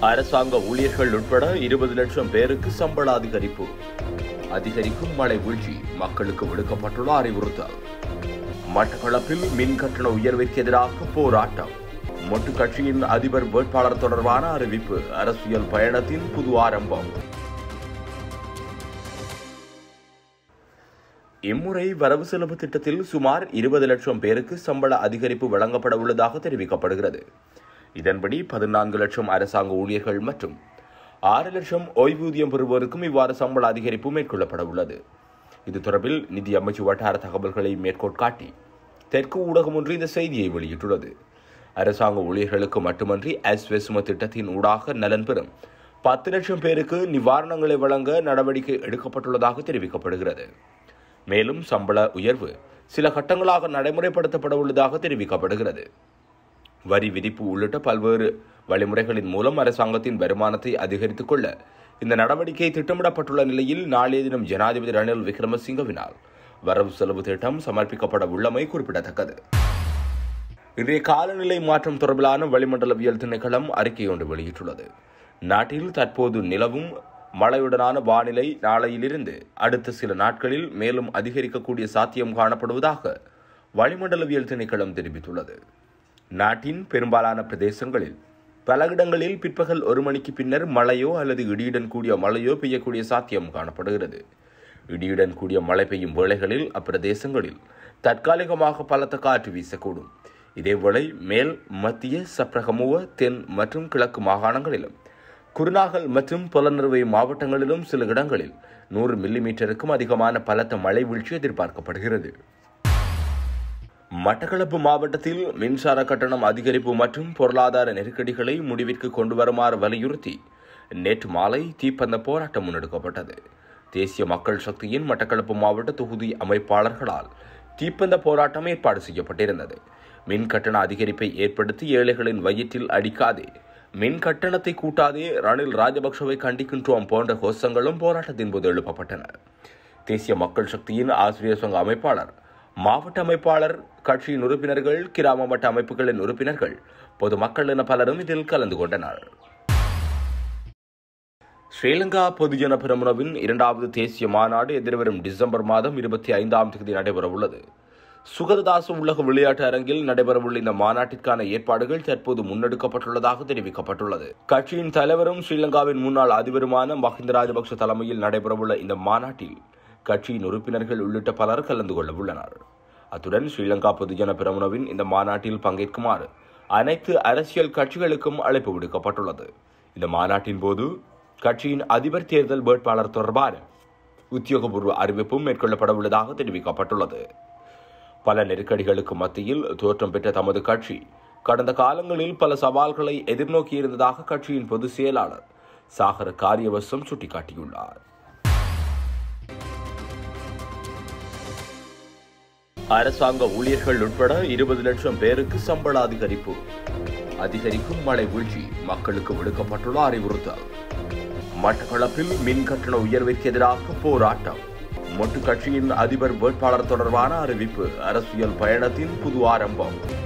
அரசாங்க ஊழியர்கள் உட்பட இருபது லட்சம் பேருக்கு சம்பள அதிகரிப்பு அதிகரிக்கும் மழை வீழ்ச்சி மக்களுக்கு விடுக்கப்பட்டுள்ள அறிவுறுத்தல் மட்டக்களப்பில் மின் கட்டண உயர்விற்கு எதிராக போராட்டம் மொட்டு கட்சியின் அதிபர் வேட்பாளர் தொடர்பான அறிவிப்பு அரசியல் பயணத்தின் புது ஆரம்பம் இம்முறை வரவு செலவு திட்டத்தில் சுமார் இருபது லட்சம் பேருக்கு சம்பள அதிகரிப்பு வழங்கப்பட உள்ளதாக தெரிவிக்கப்படுகிறது இதன்படி பதினான்கு லட்சம் அரசாங்க ஊழியர்கள் மற்றும் ஆறு லட்சம் ஓய்வூதியம் பெறுவோருக்கும் இவ்வாறு சம்பள அதிகரிப்பு மேற்கொள்ளப்பட உள்ளது இது தொடர்பில் நிதி அமைச்சு வட்டார தகவல்களை மேற்கோள் காட்டி தெற்கு ஊடகம் ஒன்று இந்த செய்தியை வெளியிட்டுள்ளது அரசாங்க ஊழியர்களுக்கு மட்டுமன்றி அஸ்வெசும திட்டத்தின் ஊடாக நலன் பெறும் பத்து லட்சம் பேருக்கு நிவாரணங்களை வழங்க நடவடிக்கை எடுக்கப்பட்டுள்ளதாக தெரிவிக்கப்படுகிறது மேலும் சம்பள உயர்வு சில கட்டங்களாக நடைமுறைப்படுத்தப்பட உள்ளதாக தெரிவிக்கப்படுகிறது வரி விதிப்பு உள்ளிட்ட பல்வேறு வழிமுறைகளின் மூலம் அரசாங்கத்தின் வருமானத்தை அதிகரித்துக் கொள்ள இந்த நடவடிக்கை திட்டமிடப்பட்டுள்ள நிலையில் நாளைய தினம் ஜனாதிபதி ரணில் விக்ரமசிங்கவினால் வரவு செலவு திட்டம் சமர்ப்பிக்கப்பட உள்ளமை குறிப்பிடத்தக்கது இன்றைய காலநிலை மாற்றம் தொடர்பிலான வளிமண்டலவியல் திணைக்களம் அறிக்கை ஒன்று வெளியிட்டுள்ளது நாட்டில் தற்போது நிலவும் மழையுடனான வானிலை நாளையிலிருந்து அடுத்த சில நாட்களில் மேலும் அதிகரிக்கக்கூடிய சாத்தியம் காணப்படுவதாக வளிமண்டலவியல் திணைக்களம் தெரிவித்துள்ளது நாட்டின் பெரும்பாலான பிரதேசங்களில் பல இடங்களில் பிற்பகல் ஒரு மணிக்கு பின்னர் மழையோ அல்லது இடியுடன் கூடிய மழையோ பெய்யக்கூடிய சாத்தியம் காணப்படுகிறது இடியுடன் கூடிய மழை பெய்யும் வேளைகளில் அப்பிரதேசங்களில் தற்காலிகமாக பலத்த காற்று வீசக்கூடும் இதேவேளை மேல் மத்திய சப்ரகமுவ தென் மற்றும் கிழக்கு மாகாணங்களிலும் குருநாகல் மற்றும் புலனறுவை மாவட்டங்களிலும் சில இடங்களில் நூறு மில்லிமீட்டருக்கும் அதிகமான பலத்த மழை வீழ்ச்சி எதிர்பார்க்கப்படுகிறது மட்டக்களப்பு மாவட்டத்தில் மின்சார கட்டணம் அதிகரிப்பு மற்றும் பொருளாதார நெருக்கடிகளை முடிவிற்கு கொண்டு வருமாறு வலியுறுத்தி நேற்று மாலை தீப்பந்த போராட்டம் முன்னெடுக்கப்பட்டது தேசிய மக்கள் சக்தியின் மட்டக்களப்பு மாவட்ட தொகுதி அமைப்பாளர்களால் தீப்பந்த போராட்டம் ஏற்பாடு செய்யப்பட்டிருந்தது மின் கட்டண அதிகரிப்பை ஏற்படுத்தி ஏழைகளின் வயிற்றில் அடிக்காதே மின் கட்டணத்தை கூட்டாதே ரணில் ராஜபக்சவை கண்டிக்கின்றோம் போன்ற கோஷங்களும் போராட்டத்தின் போது எழுப்பப்பட்டன தேசிய மக்கள் சக்தியின் ஆசிரியர் சங்க அமைப்பாளர் மாவட்ட அமைப்பாளர் கட்சியின் உறுப்பினர்கள் கிராம மட்ட அமைப்புகளின் உறுப்பினர்கள் பொதுமக்கள் என பலரும் இதில் கலந்து கொண்டனர் ஸ்ரீலங்கா பொதுஜன பெரமுனவின் இரண்டாவது தேசிய மாநாடு எதிர்வரும் டிசம்பர் மாதம் இருபத்தி ஐந்தாம் தேதி நடைபெறவுள்ளது சுகததாச உலக விளையாட்டு அரங்கில் நடைபெறவுள்ள இந்த மாநாட்டிற்கான ஏற்பாடுகள் தற்போது முன்னெடுக்கப்பட்டுள்ளதாக தெரிவிக்கப்பட்டுள்ளது கட்சியின் தலைவரும் ஸ்ரீலங்காவின் முன்னாள் அதிபருமான மஹிந்த ராஜபக்ஷ தலைமையில் நடைபெறவுள்ள இந்த மாநாட்டில் கட்சியின் உறுப்பினர்கள் உள்ளிட்ட பலர் கலந்து கொள்ள உள்ளனர் அத்துடன் ஸ்ரீலங்கா பொதுஜன பிரமுனவின் இந்த மாநாட்டில் பங்கேற்குமாறு அனைத்து அரசியல் கட்சிகளுக்கும் அழைப்பு விடுக்கப்பட்டுள்ளது இந்த மாநாட்டின் போது கட்சியின் அதிபர் தேர்தல் வேட்பாளர் தொடர்பான உத்தியோகபூர்வ அறிவிப்பும் மேற்கொள்ளப்பட உள்ளதாக தெரிவிக்கப்பட்டுள்ளது பல நெருக்கடிகளுக்கு மத்தியில் தோற்றம் பெற்ற தமது கட்சி கடந்த காலங்களில் பல சவால்களை எதிர்நோக்கியிருந்ததாக கட்சியின் பொதுச் செயலாளர் சாகர காரியவசம் சுட்டிக்காட்டியுள்ளார் அரசாங்க ஊழியர்கள் உட்பட இருபது லட்சம் பேருக்கு சம்பள அதிகரிப்பு அதிகரிக்கும் மழை வீழ்ச்சி மக்களுக்கு விடுக்கப்பட்டுள்ள அறிவுறுத்தல் மட்டக்களப்பில் மின் கட்டண உயர்விற்கு எதிராக போராட்டம் மொட்டு கட்சியின் அதிபர் வேட்பாளர் தொடர்பான அறிவிப்பு அரசியல் பயணத்தின் புது ஆரம்பம்